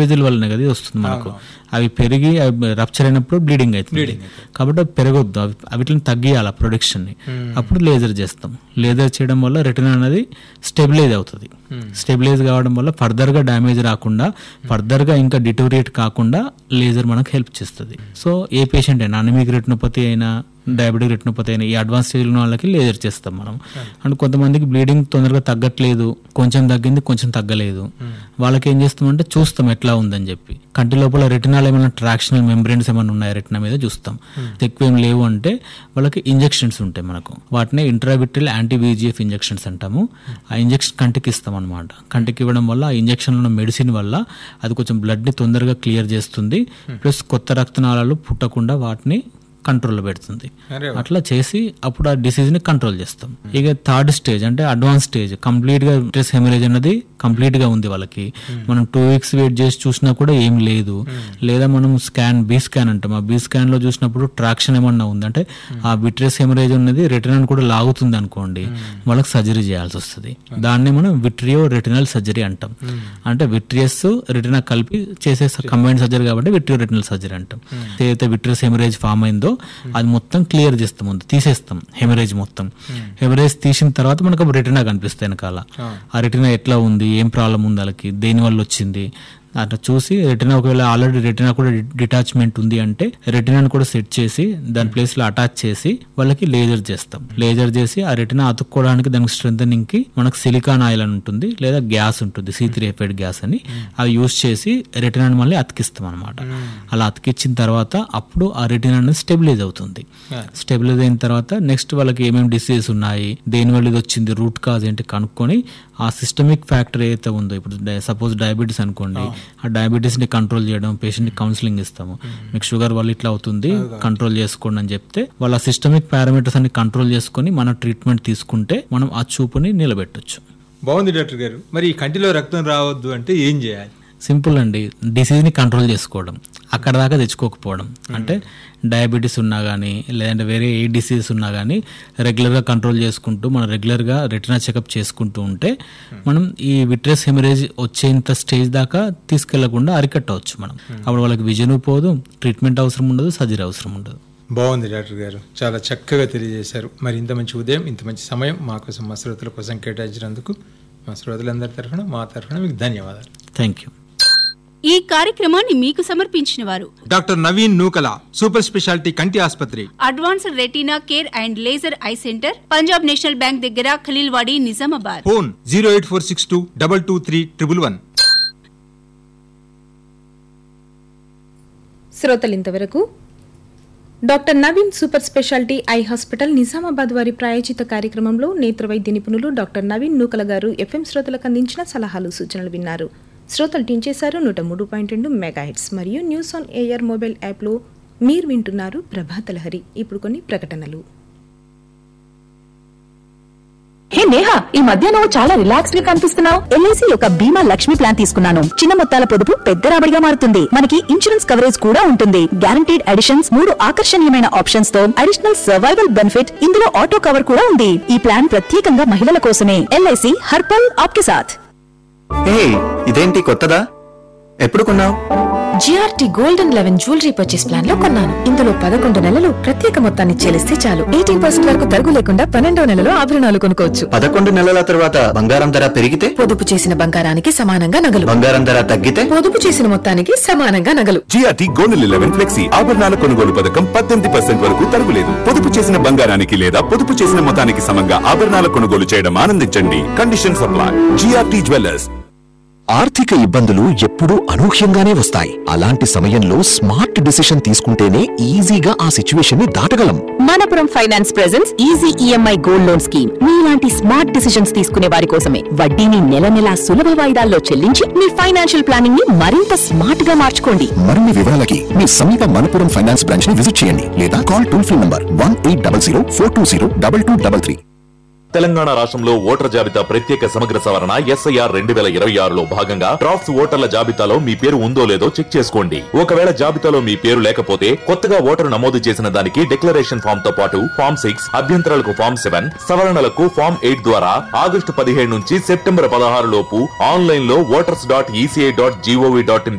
వెజిల్ వల్లనే కదా ఇది వస్తుంది మనకు అవి పెరిగి అవి రప్చర్ అయినప్పుడు బ్లీడింగ్ అవుతుంది కాబట్టి అవి పెరగొద్దు అవి వీటిని తగ్గియాలి ఆ ప్రొడక్షన్ని అప్పుడు లేజర్ చేస్తాం లేజర్ చేయడం వల్ల రెటినా అనేది స్టెబిలైజ్ అవుతుంది స్టెబిలైజ్ కావడం వల్ల ఫర్దర్గా డ్యామేజ్ రాకుండా ఫర్దర్గా ఇంకా డిటోరియేట్ కాకుండా లేజర్ మనకు హెల్ప్ చేస్తుంది సో ఏ పేషెంట్ అయినా అనిమిక్ రెటినోపతి అయినా డయాబెటిక్ రెటినోపతి అయినా ఈ అడ్వాన్స్ స్టేజ్ ఉన్న వాళ్ళకి లేజర్ చేస్తాం మనం అండ్ కొంతమందికి బ్లీడింగ్ తొందరగా తగ్గట్లేదు కొంచెం తగ్గింది కొంచెం తగ్గలేదు వాళ్ళకి ఏం చేస్తామంటే చూస్తాం ఎట్లా ఉందని చెప్పి కంటి లోపల రెటినాల్ ఏమైనా ట్రాక్షనల్ మెంబ్రెయిన్స్ ఏమైనా ఉన్నాయా రెటినా మీద చూస్తాం ఎక్కువ ఏం లేవు అంటే వాళ్ళకి ఇంజెక్షన్స్ ఉంటాయి మనకు వాటిని ఇంట్రావిట్రల్ యాంటీ విజిఎఫ్ ఇంజెక్షన్స్ అంటాము ఆ ఇంజెక్షన్ కంటికి ఇస్తాం అనమాట కంటికి ఇవ్వడం వల్ల ఆ ఇంజెక్షన్ ఉన్న మెడిసిన్ వల్ల అది కొంచెం బ్లడ్ ని తొందరగా క్లియర్ చేస్తుంది ప్లస్ కొత్త రక్తనాళాలు పుట్టకుండా వాటిని కంట్రోల్లో పెడుతుంది అరే అట్లా చేసి అప్పుడు ఆ డిసీజ్ ని కంట్రోల్ చేస్తాం ఇక థర్డ్ స్టేజ్ అంటే అడ్వాన్స్ స్టేజ్ కంప్లీట్ గా స్ట్రెస్ హెమరేజ్ అనేది కంప్లీట్ గా ఉంది వాళ్ళకి మనం టూ వీక్స్ వెయిట్ చేసి చూసినా కూడా ఏం లేదు లేదా మనం స్కాన్ బీ స్కాన్ అంటాం ఆ బీ స్కాన్ లో చూసినప్పుడు ట్రాక్షన్ ఏమన్నా ఉంది అంటే ఆ విట్రియస్ హెమరేజ్ ఉన్నది రెటినాన్ కూడా లాగుతుంది అనుకోండి వాళ్ళకి సర్జరీ చేయాల్సి వస్తుంది దాన్నే మనం విట్రియో రెటినల్ సర్జరీ అంటాం అంటే విట్రియస్ రెటినా కలిపి చేసే కంబైన్ సర్జరీ కాబట్టి విట్రియో రెటినల్ సర్జరీ అంటాం ఏదైతే విట్రియస్ హెమరేజ్ ఫామ్ అయిందో అది మొత్తం క్లియర్ చేస్తాం ముందు తీసేస్తాం హెమరేజ్ మొత్తం హెమరేజ్ తీసిన తర్వాత మనకు అప్పుడు రెటినా కనిపిస్తాయి వెనకాల ఆ రెటినా ఎట్లా ఉంది ఏం ప్రాబ్లం ఉంది వాళ్ళకి దేని వల్ల వచ్చింది అట్లా చూసి రెటినా ఒకవేళ ఆల్రెడీ రెటినా కూడా డిటాచ్మెంట్ ఉంది అంటే రెటినాను కూడా సెట్ చేసి దాని ప్లేస్ లో అటాచ్ చేసి వాళ్ళకి లేజర్ చేస్తాం లేజర్ చేసి ఆ రెటినా అతుక్కోవడానికి దానికి స్ట్రెంథనింగ్ కి మనకు సిలికాన్ ఆయిల్ అని ఉంటుంది లేదా గ్యాస్ ఉంటుంది సి త్రీ ఎఫైడ్ గ్యాస్ అని అవి యూస్ చేసి రెటినాను మళ్ళీ అతికిస్తాం అనమాట అలా అతికిచ్చిన తర్వాత అప్పుడు ఆ రెటినా అనేది స్టెబిలైజ్ అవుతుంది స్టెబిలైజ్ అయిన తర్వాత నెక్స్ట్ వాళ్ళకి ఏమేమి డిసీజెస్ ఉన్నాయి దేని వల్ల ఇది వచ్చింది రూట్ కాజ్ ఏంటి కనుక్కొని ఆ సిస్టమిక్ ఫ్యాక్టర్ ఏదైతే ఉందో ఇప్పుడు సపోజ్ డయాబెటీస్ అనుకోండి ఆ డయాబెటీస్ ని కంట్రోల్ చేయడం పేషెంట్ కి కౌన్సిలింగ్ ఇస్తాము మీకు షుగర్ వల్ల ఇట్లా అవుతుంది కంట్రోల్ చేసుకోండి అని చెప్తే వాళ్ళ సిస్టమిక్ పారామీటర్స్ అన్ని కంట్రోల్ చేసుకొని మన ట్రీట్మెంట్ తీసుకుంటే మనం ఆ చూపుని నిలబెట్టొచ్చు బాగుంది డాక్టర్ గారు మరి ఈ కంటిలో రక్తం రావద్దు అంటే ఏం చేయాలి సింపుల్ అండి డిసీజ్ ని కంట్రోల్ చేసుకోవడం అక్కడ దాకా తెచ్చుకోకపోవడం అంటే డయాబెటీస్ ఉన్నా కానీ లేదంటే వేరే ఏ డిసీజెస్ ఉన్నా కానీ రెగ్యులర్గా కంట్రోల్ చేసుకుంటూ మనం రెగ్యులర్గా రెటినా చెకప్ చేసుకుంటూ ఉంటే మనం ఈ విట్రస్ హెమరేజ్ వచ్చేంత స్టేజ్ దాకా తీసుకెళ్లకుండా అరికట్టవచ్చు మనం అప్పుడు వాళ్ళకి విజన్ పోదు ట్రీట్మెంట్ అవసరం ఉండదు సర్జరీ అవసరం ఉండదు బాగుంది డాక్టర్ గారు చాలా చక్కగా తెలియజేశారు మరి ఇంత మంచి ఉదయం ఇంత మంచి సమయం మా కోసం మా శ్రోతల కోసం కేటాయించినందుకు మా శ్రోతలందరి తరఫున మా తరఫున మీకు ధన్యవాదాలు థ్యాంక్ యూ ఈ కార్యక్రమాన్ని మీకు సమర్పించిన వారు doctor Naveen Nukala super speciality కంటి ఆసుపత్రి advanced retina care and laser eye centre Punjab national bank దగ్గర Khaleelwadi Nizamabad phone zero eight four six two double two three triple one శ్రోతలు ఇంతవరకు doctor Naveen super speciality eye hospital Nizamabad వారి ప్రాయోజిత కార్యక్రమంలో నేత్ర వైద్య నిపుణులు డాక్టర్ నవీన్ నూకల గారు ఎఫ్ఎం శ్రోతలకు అందించిన సలహాలు సూచనలు విన్నారు శ్రోతలు టీం చేశారు నూట మూడు పాయింట్ రెండు మెగాహిట్స్ మరియు న్యూస్ ఆన్ ఎయిర్ మొబైల్ యాప్లో మీరు వింటున్నారు ప్రభాతలహరి ఇప్పుడు కొన్ని ప్రకటనలు హే నేహా ఈ మధ్య నువ్వు చాలా రిలాక్స్డ్ గా కనిపిస్తున్నావు ఎల్ఐసి యొక్క బీమా లక్ష్మి ప్లాన్ తీసుకున్నాను చిన్న మొత్తాల పొదుపు పెద్ద రాబడిగా మారుతుంది మనకి ఇన్సూరెన్స్ కవరేజ్ కూడా ఉంటుంది గ్యారంటీడ్ అడిషన్స్ మూడు ఆకర్షణీయమైన ఆప్షన్స్ తో అడిషనల్ సర్వైవల్ బెనిఫిట్ ఇందులో ఆటో కవర్ కూడా ఉంది ఈ ప్లాన్ ప్రత్యేకంగా మహిళల కోసమే ఎల్ఐసి హర్పల్ ఆప్కే సాథ్ హే ఇదేంటి కొత్తదా ఎప్పుడు కొన్నావు GRT golden eleven jewellery purchase plan లో కొన్నాను ఇందులో పదకొండు నెలలు ప్రత్యేక మొత్తాన్ని చెల్లిస్తే చాలు ఎయిటీన్ పర్సెంట్ వరకు తరుగు లేకుండా పన్నెండో నెలలో ఆభరణాలు కొనుక్కోవచ్చు పదకొండు నెలల తర్వాత బంగారం ధర పెరిగితే పొదుపు చేసిన బంగారానికి సమానంగా నగలు బంగారం ధర తగ్గితే పొదుపు చేసిన మొత్తానికి సమానంగా నగలు జిఆర్టీ గోల్డెన్ లెవెన్ ఫ్లెక్సీ ఆభరణాల కొనుగోలు పథకం పద్దెనిమిది పర్సెంట్ వరకు తరుగులేదు పొదుపు చేసిన బంగారానికి లేదా పొదుపు చేసిన మొత్తానికి సమంగా ఆభరణాల కొనుగోలు చేయడం ఆనందించండి కండిషన్ సప్లై జిఆర్టీ జ్యువెలర్స్ ఆర్థిక ఇబ్బందులు ఎప్పుడూ అనూహ్యంగానే వస్తాయి అలాంటి సమయంలో స్మార్ట్ డిసిషన్ తీసుకుంటేనే ఈజీగా ఆ సిచ్యువేషన్ ని దాటగలం Manappuram finance presence easy EMI gold loan scheme మీలాంటి స్మార్ట్ డిసిషన్స్ తీసుకునే వారి కోసమే వడ్డీని నెల నెలా సులభ వాయిదాల్లో చెల్లించి మీ ఫైనాన్షియల్ ప్లానింగ్ ని మరింత స్మార్ట్ గా మార్చుకోండి మరిన్ని వివరాలకి మీ సమీప మనపురం ఫైనాన్స్ బ్రాంచ్ ని విజిట్ చేయండి లేదా call toll free number one eight double zero four two zero double two double three Telangana రాష్ట్రంలో ఓటర్ జాబితా ప్రత్యేక సమగ్ర సవరణ ఎస్ఐఆర్ రెండు వేల ఇరవై ఆరులో భాగంగా డ్రాఫ్ట్స్ ఓటర్ల జాబితాలో మీ పేరు ఉందో లేదో చెక్ చేసుకోండి ఒకవేళ జాబితాలో మీ పేరు లేకపోతే కొత్తగా ఓటరు నమోదు చేసిన దానికి డిక్లరేషన్ ఫామ్ తో పాటు ఫామ్ సిక్స్ అభ్యంతరాలకు ఫామ్ సెవెన్ సవరణలకు ఫామ్ ఎయిట్ ద్వారా ఆగస్టు పదిహేడు నుంచి సెప్టెంబర్ పదహారు లోపు ఆన్లైన్ లో voters dot ECI dot GOV dot in